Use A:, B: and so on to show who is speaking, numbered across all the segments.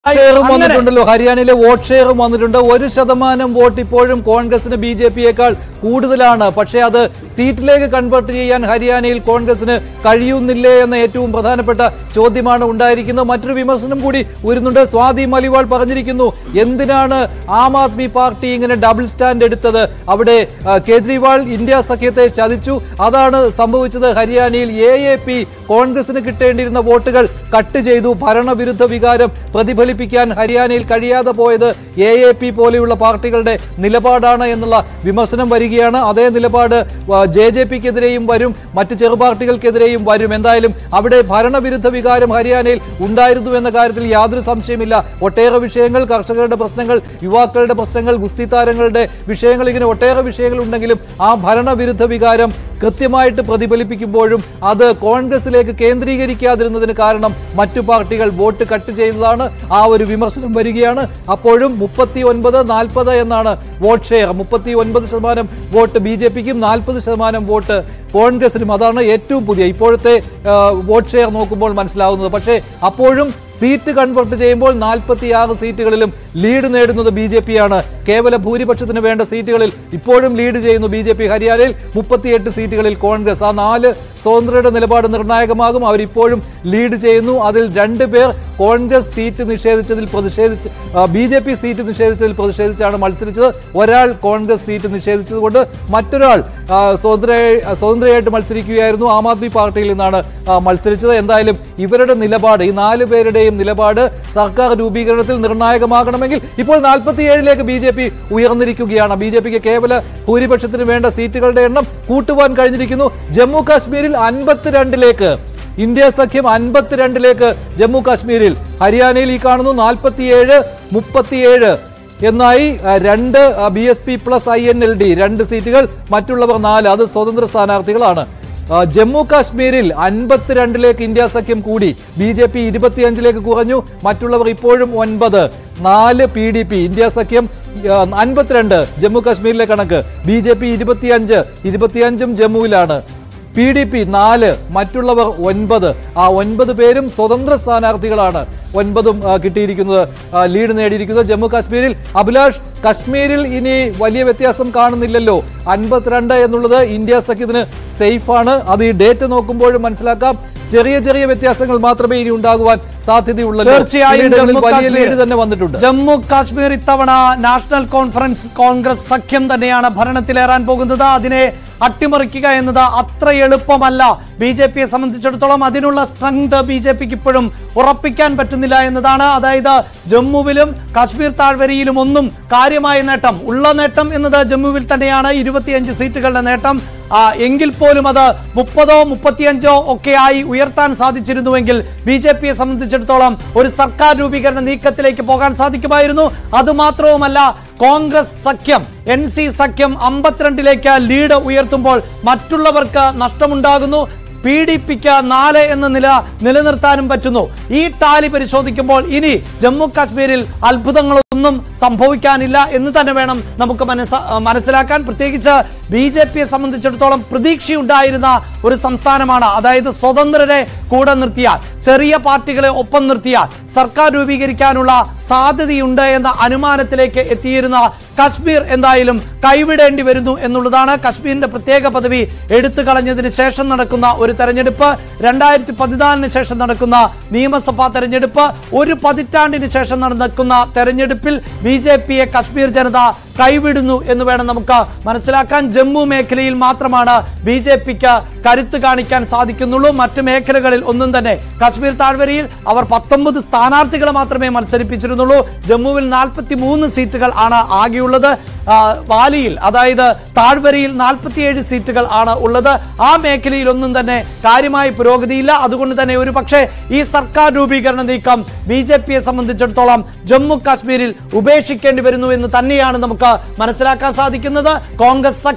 A: ഷെയറും
B: അങ്ങനെ
A: വന്നിട്ടുണ്ടല്ലോ ഹരിയാനയിലെ വോട്ട് ഷെയറും വന്നിട്ടുണ്ട് ഒരു ശതമാനം വോട്ട് ഇപ്പോഴും കോൺഗ്രസിന് ബി ജെ പിയേക്കാൾ കൂടുതലാണ് പക്ഷേ അത് സീറ്റിലേക്ക് കൺവേർട്ട് ചെയ്യാൻ ഹരിയാനയിൽ കോൺഗ്രസിന് കഴിയുന്നില്ലേ എന്ന ഏറ്റവും പ്രധാനപ്പെട്ട ചോദ്യമാണ് ഉണ്ടായിരിക്കുന്നത് മറ്റൊരു വിമർശനം കൂടി ഉയരുന്നുണ്ട് സ്വാതി മലിവാൾ പറഞ്ഞിരിക്കുന്നു എന്തിനാണ് ആം ആദ്മി പാർട്ടി ഇങ്ങനെ ഡബിൾ സ്റ്റാൻഡ് എടുത്തത് അവിടെ ആ, കേജ്രിവാൾ ഇന്ത്യ സഖ്യത്തെ ചതിച്ചു അതാണ് സംഭവിച്ചത് ഹരിയാനയിൽ എ എ പി കോൺഗ്രസിന് കിട്ടേണ്ടിയിരുന്ന വോട്ടുകൾ കട്ട് ചെയ്തു ഭരണവിരുദ്ധ വികാരം പ്രതിഫലിപ്പിക്കാൻ ഹരിയാനയിൽ കഴിയാതെ പോയത് എ എ പി പോലെയുള്ള പാർട്ടികളുടെ നിലപാടാണ് എന്നുള്ള വിമർശനം വരികയാണ് അതേ നിലപാട് ജെ ജെ പിക്കെതിരെയും വരും മറ്റ് ചെറു പാർട്ടികൾക്കെതിരെയും വരും എന്തായാലും അവിടെ ഭരണവിരുദ്ധ വികാരം ഹരിയാനയിൽ ഉണ്ടായിരുന്നു എന്ന കാര്യത്തിൽ യാതൊരു സംശയമില്ല ഒട്ടേറെ വിഷയങ്ങൾ കർഷകരുടെ പ്രശ്നങ്ങൾ യുവാക്കളുടെ പ്രശ്നങ്ങൾ ഗുസ്തി താരങ്ങളുടെ വിഷയങ്ങൾ ഇങ്ങനെ ഒട്ടേറെ വിഷയങ്ങൾ ഉണ്ടെങ്കിലും ആ ഭരണവിരുദ്ധ വികാരം കൃത്യമായിട്ട് പ്രതിഫലിപ്പിക്കുമ്പോഴും അത് കോൺഗ്രസിലേക്ക് കേന്ദ്രീകരിക്കാതിരുന്നതിന് കാരണം മറ്റു പാർട്ടികൾ വോട്ട് കട്ട് ചെയ്തതാണ് ആ ഒരു വിമർശനം വരികയാണ് അപ്പോഴും മുപ്പത്തി ഒൻപത് നാൽപ്പത് എന്നാണ് വോട്ട് ഷെയർ മുപ്പത്തി ഒൻപത് ശതമാനം വോട്ട് ബി ജെ പിക്കും നാൽപ്പത് ശതമാനം വോട്ട് കോൺഗ്രസിനും അതാണ് ഏറ്റവും പുതിയ ഇപ്പോഴത്തെ ആ, വോട്ട് ഷെയർ നോക്കുമ്പോൾ മനസ്സിലാവുന്നത് പക്ഷേ അപ്പോഴും സീറ്റ് കൺവെർട്ട് ചെയ്യുമ്പോൾ നാൽപ്പത്തിയാറ് സീറ്റുകളിലും ലീഡ് നേടുന്നത് ബി ജെ പി ആണ് കേവല ഭൂരിപക്ഷത്തിന് വേണ്ട സീറ്റുകളിൽ ഇപ്പോഴും ലീഡ് ചെയ്യുന്നു ബി ജെ പി ഹരിയാനയിൽ മുപ്പത്തിയെട്ട് സീറ്റുകളിൽ കോൺഗ്രസ് ആ നാല് സ്വതന്ത്രയുടെ നിലപാട് നിർണായകമാകും അവരിപ്പോഴും ലീഡ് ചെയ്യുന്നു അതിൽ രണ്ട് പേർ കോൺഗ്രസ് സീറ്റ് നിഷേധിച്ചതിൽ പ്രതിഷേധിച്ച് ബി ജെ പി സീറ്റ് നിഷേധിച്ചതിൽ പ്രതിഷേധിച്ചാണ് മത്സരിച്ചത് ഒരാൾ കോൺഗ്രസ് സീറ്റ് നിഷേധിച്ചതുകൊണ്ട് മറ്റൊരാൾ ആ, സ്വതന്ത്ര സ്വതന്ത്രയായിട്ട് മത്സരിക്കുകയായിരുന്നു ആം ആദ്മി പാർട്ടിയിൽ നിന്നാണ് ആ, മത്സരിച്ചത് എന്തായാലും ഇവരുടെ നിലപാട് ഈ നാല് പേരുടെയും നിലപാട് സർക്കാർ രൂപീകരണത്തിൽ നിർണായകമാകണമെങ്കിൽ ഇപ്പോൾ നാൽപ്പത്തിയേഴിലേക്ക് ബി ജെ പി ഉയർന്നിരിക്കുകയാണ് ബി ജെ പിക്ക് കേവല ഭൂരിപക്ഷത്തിന് വേണ്ട സീറ്റുകളുടെ എണ്ണം കൂട്ടുവാൻ കഴിഞ്ഞിരിക്കുന്നു ജമ്മു കാശ്മീരിൽ അൻപത്തിരണ്ടിലേക്ക് ഇന്ത്യ സഖ്യം അൻപത്തിരണ്ടിലേക്ക് ജമ്മു കാശ്മീരിൽ ഹരിയാനയിൽ ഈ കാണുന്നു നാൽപ്പത്തിയേഴ് മുപ്പത്തിയേഴ് എന്നായി ആ, രണ്ട് B S P plus I N L D രണ്ട് സീറ്റുകൾ മറ്റുള്ളവർ നാല് അത് സ്വതന്ത്ര സ്ഥാനാർത്ഥികളാണ് ആ, ജമ്മു കാശ്മീരിൽ അൻപത്തിരണ്ടിലേക്ക് ഇന്ത്യ സഖ്യം കൂടി ബി ജെ പി ഇരുപത്തിയഞ്ചിലേക്ക് കുറഞ്ഞു മറ്റുള്ളവർ ഇപ്പോഴും ഒൻപത് നാല് പി ഡി പി ഇന്ത്യ സഖ്യം ആ, അൻപത്തിരണ്ട് ജമ്മു കാശ്മീരിലെ കണക്ക് ബി ജെ പി ഇരുപത്തിയഞ്ച് ഇരുപത്തിയഞ്ചും ജമ്മുവിലാണ് പി ഡി പി നാല് മറ്റുള്ളവർ ഒൻപത് ആ ഒൻപത് പേരും സ്വതന്ത്ര സ്ഥാനാർത്ഥികളാണ് ഒൻപതും ആ, കിട്ടിയിരിക്കുന്നത് ആ, ലീഡ് നേടിയിരിക്കുന്നത് ജമ്മു കാശ്മീരിൽ അഭിലാഷ് കശ്മീരിൽ ഇനി വലിയ വ്യത്യാസം കാണുന്നില്ലല്ലോ അൻപത്തിരണ്ട് എന്നുള്ളത് ഇന്ത്യ സഖ്യത്തിന് സേഫ് ആണ് അത് ഈ ഡേറ്റ് നോക്കുമ്പോഴും മനസ്സിലാക്കാം ചെറിയ ചെറിയ വ്യത്യാസങ്ങൾ മാത്രമേ ഇനി ഉണ്ടാകുവാൻ സാധ്യതയുള്ളൂ
B: തീർച്ചയായും
A: ചിലയിടങ്ങളിൽ
B: ജമ്മു
A: വലിയ
B: കാശ്മീർ
A: ലീഡ് തന്നെ വന്നിട്ടുണ്ട്
B: ജമ്മു കാശ്മീർ ഇത്തവണ നാഷണൽ കോൺഫറൻസ് കോൺഗ്രസ് സഖ്യം തന്നെയാണ് ഭരണത്തിലേറാൻ പോകുന്നത് അതിനെ അട്ടിമറിക്കുക എന്നത് അത്ര എളുപ്പമല്ല ബി ജെ പിയെ സംബന്ധിച്ചിടത്തോളം അതിനുള്ള സ്ട്രെങ്ത് ബി ജെ പിക്ക് ഇപ്പോഴും ഉറപ്പിക്കാൻ പറ്റുന്നില്ല എന്നതാണ് അതായത് ജമ്മുവിലും കാശ്മീർ താഴ്വരയിലും ഒന്നും കാര്യമായ നേട്ടം ഉള്ള നേട്ടം എന്നത് ജമ്മുവിൽ തന്നെയാണ് ഇരുപത്തിയഞ്ച് സീറ്റുകളുടെ നേട്ടം ആ, എങ്കിൽ പോലും അത് മുപ്പതോ മുപ്പത്തിയഞ്ചോ ഒക്കെ ആയി ഉയർത്താൻ സാധിച്ചിരുന്നുവെങ്കിൽ ബി ജെ പിയെ സംബന്ധിച്ചിടത്തോളം ഒരു സർക്കാർ രൂപീകരണ നീക്കത്തിലേക്ക് പോകാൻ സാധിക്കുമായിരുന്നു അതുമാത്രവുമല്ല കോൺഗ്രസ് സഖ്യം എൻ സി സഖ്യം അമ്പത്തിരണ്ടിലേക്ക് ലീഡ് ഉയർത്തുമ്പോൾ മറ്റുള്ളവർക്ക് നഷ്ടമുണ്ടാകുന്നു പി ഡി പിക്ക് നാല് എന്ന നില നിലനിർത്താനും പറ്റുന്നു ഈ ടാലി പരിശോധിക്കുമ്പോൾ ഇനി ജമ്മു കാശ്മീരിൽ അത്ഭുതങ്ങളൊന്നും സംഭവിക്കാനില്ല എന്ന് തന്നെ വേണം നമുക്ക് മനസ്സ മനസ്സിലാക്കാൻ പ്രത്യേകിച്ച് ബി ജെ പിയെ സംബന്ധിച്ചിടത്തോളം പ്രതീക്ഷയുണ്ടായിരുന്ന ഒരു സംസ്ഥാനമാണ് അതായത് സ്വതന്ത്രരെ കൂടെ നിർത്തിയാൽ ചെറിയ പാർട്ടികളെ ഒപ്പം നിർത്തിയാൽ സർക്കാർ രൂപീകരിക്കാനുള്ള സാധ്യതയുണ്ട് എന്ന അനുമാനത്തിലേക്ക് എത്തിയിരുന്ന കശ്മീർ എന്തായാലും കൈവിടേണ്ടി വരുന്നു എന്നുള്ളതാണ് കശ്മീരിന്റെ പ്രത്യേക പദവി എടുത്തു കളഞ്ഞതിന് ശേഷം നടക്കുന്ന ഒരു തെരഞ്ഞെടുപ്പ് രണ്ടായിരത്തി പതിനാലിന് ശേഷം നടക്കുന്ന നിയമസഭാ തെരഞ്ഞെടുപ്പ് ഒരു പതിറ്റാണ്ടിന് ശേഷം നടക്കുന്ന തെരഞ്ഞെടുപ്പിൽ ബി ജെ പിയെ കശ്മീർ ജനത കൈവിടുന്നു എന്ന് വേണം നമുക്ക് മനസ്സിലാക്കാൻ ജമ്മു മേഖലയിൽ മാത്രമാണ് ബി ജെ പിക്ക് കരുത്ത് കാണിക്കാൻ സാധിക്കുന്നുള്ളൂ മറ്റു മേഖലകളിൽ ഒന്നും തന്നെ കാശ്മീർ താഴ്വരയിൽ അവർ പത്തൊമ്പത് സ്ഥാനാർത്ഥികളെ മാത്രമേ മത്സരിപ്പിച്ചിരുന്നുള്ളൂ ജമ്മുവിൽ നാൽപ്പത്തി മൂന്ന് സീറ്റുകൾ ആണ് ആകെയുള്ളത് ആ, വാലിയിൽ അതായത് താഴ്വരയിൽ നാൽപ്പത്തിയേഴ് സീറ്റുകൾ ആണ് ഉള്ളത് ആ മേഖലയിൽ ഒന്നും തന്നെ കാര്യമായ പുരോഗതിയില്ല അതുകൊണ്ട് തന്നെ ഒരു പക്ഷേ ഈ സർക്കാർ രൂപീകരണ നീക്കം ബി ജെ പിയെ സംബന്ധിച്ചിടത്തോളം ജമ്മു കാശ്മീരിൽ ഉപേക്ഷിക്കേണ്ടി വരുന്നു എന്ന് തന്നെയാണ് നമുക്ക് മനസ്സിലാക്കാൻ സാധിക്കുന്നത് കോൺഗ്രസ് സഖ്യം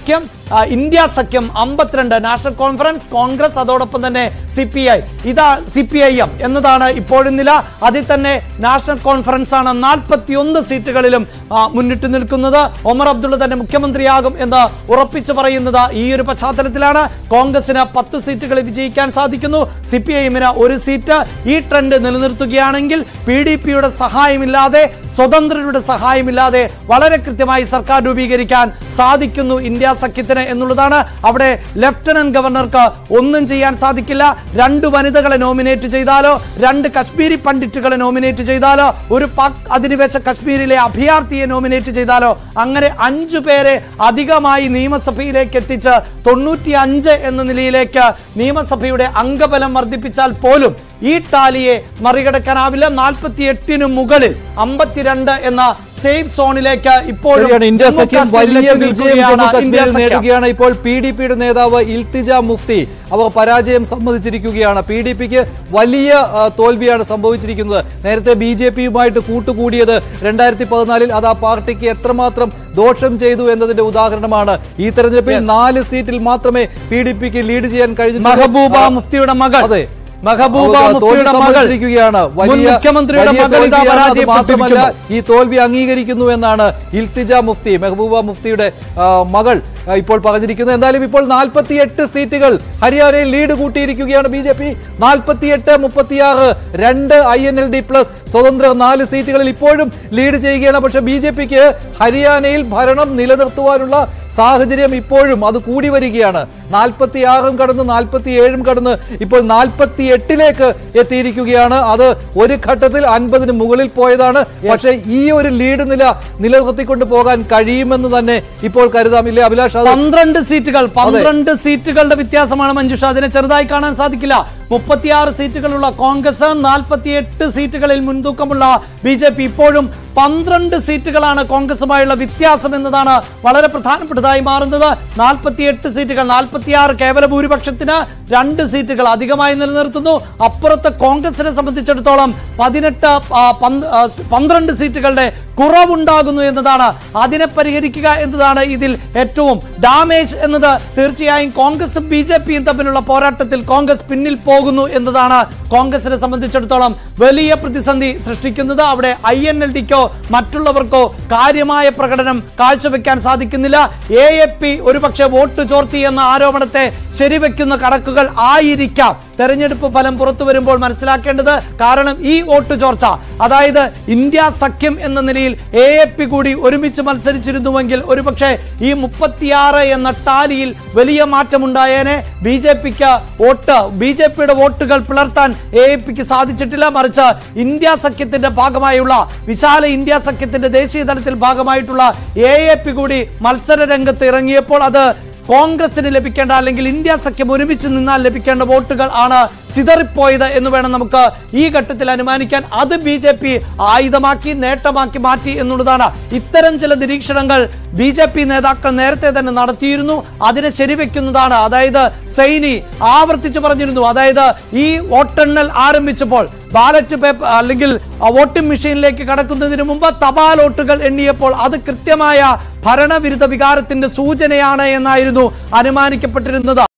B: ആ, ഇന്ത്യ സഖ്യം അമ്പത്തിരണ്ട് നാഷണൽ കോൺഫറൻസ് കോൺഗ്രസ് അതോടൊപ്പം തന്നെ സി പി ഐ ഇതാ സി പി ഐ എം എന്നതാണ് ഇപ്പോഴും നില അതിൽ തന്നെ നാഷണൽ കോൺഫറൻസ് ആണ് നാൽപ്പത്തിയൊന്ന് സീറ്റുകളിലും ആ, മുന്നിട്ട് നിൽക്കുന്നത് ഒമർ അബ്ദുള്ള തന്നെ മുഖ്യമന്ത്രിയാകും എന്ന് ഉറപ്പിച്ചു പറയുന്നത് ഈ ഒരു പശ്ചാത്തലത്തിലാണ് കോൺഗ്രസിന് പത്ത് സീറ്റുകളിൽ വിജയിക്കാൻ സാധിക്കുന്നു സി പി ഐ എമ്മിന് ഒരു സീറ്റ് ഈ ട്രെൻഡ് നിലനിർത്തുകയാണെങ്കിൽ പി ഡി പിയുടെ സഹായമില്ലാതെ സ്വതന്ത്രരുടെ സഹായമില്ലാതെ വളരെ കൃത്യമായി സർക്കാർ രൂപീകരിക്കാൻ സാധിക്കുന്നു ഇന്ത്യ സഖ്യത്തിന് എന്നുള്ളതാണ് അവിടെ ലഫ്റ്റനന്റ് ഗവർണർക്ക് ഒന്നും ചെയ്യാൻ സാധിക്കില്ല രണ്ട് വനിതകളെ നോമിനേറ്റ് ചെയ്താലോ രണ്ട് കശ്മീരി പണ്ഡിറ്റുകളെ നോമിനേറ്റ് ചെയ്താലോ ഒരു പാക് അധിനിവേശ കശ്മീരിലെ അഭയാർത്ഥിയെ നോമിനേറ്റ് ചെയ്താലോ അങ്ങനെ അഞ്ചു പേരെ അധികമായി നിയമസഭയിലേക്ക് എത്തിച്ച് തൊണ്ണൂറ്റി അഞ്ച് എന്ന നിലയിലേക്ക് നിയമസഭയുടെ അംഗബലം വർദ്ധിപ്പിച്ചാൽ പോലും ഈ ടാലിയെ മറികടക്കാനാവില്ല നാൽപ്പത്തി എട്ടിന് മുകളിൽ അമ്പത്തിരണ്ട് എന്ന സേഫ് സോണിലേക്ക് ഇപ്പോൾ
A: ശരിയാണ് ഇന്ത്യ സഖ്യം വലിയ വിജയം ജമ്മു കാശ്മീരിൽ നേടുകയാണ് ഇപ്പോൾ പി ഡി പിയുടെ നേതാവ് ഇൽത്തിജ മുഫ്തി അവർ പരാജയം സമ്മതിച്ചിരിക്കുകയാണ് പി ഡി പിക്ക് വലിയ ആ, തോൽവിയാണ് സംഭവിച്ചിരിക്കുന്നത് നേരത്തെ ബി ജെ പിയുമായിട്ട് കൂട്ടുകൂടിയത് രണ്ടായിരത്തി പതിനാലിൽ അത് ആ പാർട്ടിക്ക് എത്രമാത്രം ദോഷം ചെയ്തു എന്നതിന്റെ ഉദാഹരണമാണ് ഈ തെരഞ്ഞെടുപ്പിൽ നാല് സീറ്റിൽ മാത്രമേ പി ഡി പിക്ക് ലീഡ് ചെയ്യാൻ കഴിഞ്ഞു
B: മെഹബൂബ മുഫ്തിയുടെ മകൾ
A: അതെ
B: മെഹബൂബ
A: അവർ
B: മുഫ്തിയുടെ
A: തോൽവി
B: മകൾ
A: സമ്മതിച്ചിരിക്കുകയാണ്
B: മുൻ
A: വലിയ
B: മുഖ്യമന്ത്രിയുടെ
A: വലിയ
B: മകൾ ഇതാ
A: തോൽവിയാണ്. അത് മാത്രമല്ല
B: പരാജയപ്പെട്ടിരിക്കുന്നു
A: ഈ തോൽവി അംഗീകരിക്കുന്നു എന്നാണ് ഇൽത്തിജ മുഫ്തി മെഹബൂബ മുഫ്തിയുടെ ആ, മകൾ ആ, ഇപ്പോൾ പറഞ്ഞിരിക്കുന്നത് എന്തായാലും ഇപ്പോൾ നാൽപ്പത്തിയെട്ട് സീറ്റുകൾ ഹരിയാനയിൽ ലീഡ് കൂട്ടിയിരിക്കുകയാണ് ബി ജെ പി നാൽപ്പത്തിയെട്ട് മുപ്പത്തിയാറ് രണ്ട് I N L D plus സ്വതന്ത്ര നാല് സീറ്റുകളിൽ ഇപ്പോഴും ലീഡ് ചെയ്യുകയാണ് പക്ഷെ ബി ജെ പിക്ക് ഹരിയാനയിൽ ഭരണം നിലനിർത്തുവാനുള്ള സാഹചര്യം ഇപ്പോഴും അത് കൂടി വരികയാണ് നാൽപ്പത്തി ആറും കടന്ന് നാൽപ്പത്തി ഏഴും കടന്ന് ഇപ്പോൾ നാൽപ്പത്തി എട്ടിലേക്ക് എത്തിയിരിക്കുകയാണ് അത് ഒരു ഘട്ടത്തിൽ അൻപതിന് മുകളിൽ പോയതാണ് പക്ഷേ ഈ ഒരു ലീഡ് നില നിലനിർത്തിക്കൊണ്ട് പോകാൻ കഴിയുമെന്ന് തന്നെ ഇപ്പോൾ കരുതാം ഇല്ലേ അഭിലാഷ് അത്
B: പന്ത്രണ്ട് സീറ്റുകൾ പന്ത്രണ്ട് സീറ്റുകളുടെ വ്യത്യാസമാണ് മഞ്ജുഷ അതിനെ ചെറുതായി കാണാൻ സാധിക്കില്ല മുപ്പത്തിയാറ് സീറ്റുകളുള്ള കോൺഗ്രസ് നാൽപ്പത്തിയെട്ട് സീറ്റുകളിൽ മുൻതൂക്കമുള്ള ബി ജെ പി ഇപ്പോഴും പന്ത്രണ്ട് സീറ്റുകളാണ് കോൺഗ്രസുമായുള്ള വ്യത്യാസം എന്നതാണ് വളരെ പ്രധാനപ്പെട്ടതായി മാറുന്നത് നാൽപ്പത്തിയെട്ട് സീറ്റുകൾ നാൽപ്പത്തിയാറ് കേവല ഭൂരിപക്ഷത്തിന് രണ്ട് സീറ്റുകൾ അധികമായി നിലനിർത്തുന്നു അപ്പുറത്ത് കോൺഗ്രസിനെ സംബന്ധിച്ചിടത്തോളം പതിനെട്ട് ആ, പന്ത്- ആ, പന്ത്രണ്ട് സീറ്റുകളുടെ കുറവുണ്ടാകുന്നു എന്നതാണ് അതിനെ പരിഹരിക്കുക എന്നതാണ് ഇതിൽ ഏറ്റവും ഡാമേജ് എന്നത് തീർച്ചയായും കോൺഗ്രസും ബി ജെ പിയും തമ്മിലുള്ള പോരാട്ടത്തിൽ കോൺഗ്രസ് പിന്നിൽ പോകുന്നു എന്നതാണ് കോൺഗ്രസിനെ സംബന്ധിച്ചിടത്തോളം വലിയ പ്രതിസന്ധി സൃഷ്ടിക്കുന്നത് അവിടെ ഐ എൻ എൽ ഡിക്കോ മറ്റുള്ളവർക്കോ കാര്യമായ പ്രകടനം കാഴ്ചവെക്കാൻ സാധിക്കുന്നില്ല എ എ പി ഒരുപക്ഷെ വോട്ട് ചോർത്തി എന്ന ആരോപണത്തെ ശരിവെക്കുന്ന കണക്കുകൾ ആയിരിക്കാം തെരഞ്ഞെടുപ്പ് ഫലം പുറത്തു വരുമ്പോൾ മനസ്സിലാക്കേണ്ടത് കാരണം ഈ വോട്ട് ചോർച്ച അതായത് ഇന്ത്യ സഖ്യം എന്ന നിലയിൽ എ എ പി കൂടി ഒരുമിച്ച് മത്സരിച്ചിരുന്നുവെങ്കിൽ ഒരുപക്ഷെ ഈ മുപ്പത്തിയാറ് എന്ന ടാലിയിൽ വലിയ മാറ്റമുണ്ടായേനെ ബി ജെ പിക്ക് വോട്ട് ബി ജെ പിയുടെ വോട്ടുകൾ പിളർത്താൻ എ എ പിക്ക് സാധിച്ചിട്ടില്ല മറിച്ച് ഇന്ത്യ സഖ്യത്തിന്റെ ഭാഗമായുള്ള വിശാല ഇന്ത്യ സഖ്യത്തിന്റെ ദേശീയ തലത്തിൽ ഭാഗമായിട്ടുള്ള എ എ പി കൂടി മത്സര രംഗത്ത് ഇറങ്ങിയപ്പോൾ അത് കോൺഗ്രസിന് ലഭിക്കേണ്ട അല്ലെങ്കിൽ ഇന്ത്യ സഖ്യം ഒരുമിച്ച് നിന്നാൽ ലഭിക്കേണ്ട വോട്ടുകൾ ആണ് ചിതറിപ്പോയത് എന്ന് വേണം നമുക്ക് ഈ ഘട്ടത്തിൽ അനുമാനിക്കാൻ അത് ബി ജെ പി ആയുധമാക്കി നേട്ടമാക്കി മാറ്റി എന്നുള്ളതാണ് ഇത്തരം ചില നിരീക്ഷണങ്ങൾ ബി ജെ പി നേതാക്കൾ നേരത്തെ തന്നെ നടത്തിയിരുന്നു അതിനെ ശരിവെക്കുന്നതാണ് അതായത് സൈനി ആവർത്തിച്ചു പറഞ്ഞിരുന്നു അതായത് ഈ വോട്ടെണ്ണൽ ആരംഭിച്ചപ്പോൾ ബാലറ്റ് പേപ്പർ അല്ലെങ്കിൽ ആ വോട്ടിംഗ് മെഷീനിലേക്ക് കടക്കുന്നതിന് മുമ്പ് തപാൽ വോട്ടുകൾ എണ്ണിയപ്പോൾ അത് കൃത്യമായ ഭരണവിരുദ്ധ വികാരത്തിന്റെ സൂചനയാണ് എന്നായിരുന്നു അനുമാനിക്കപ്പെട്ടിരുന്നത്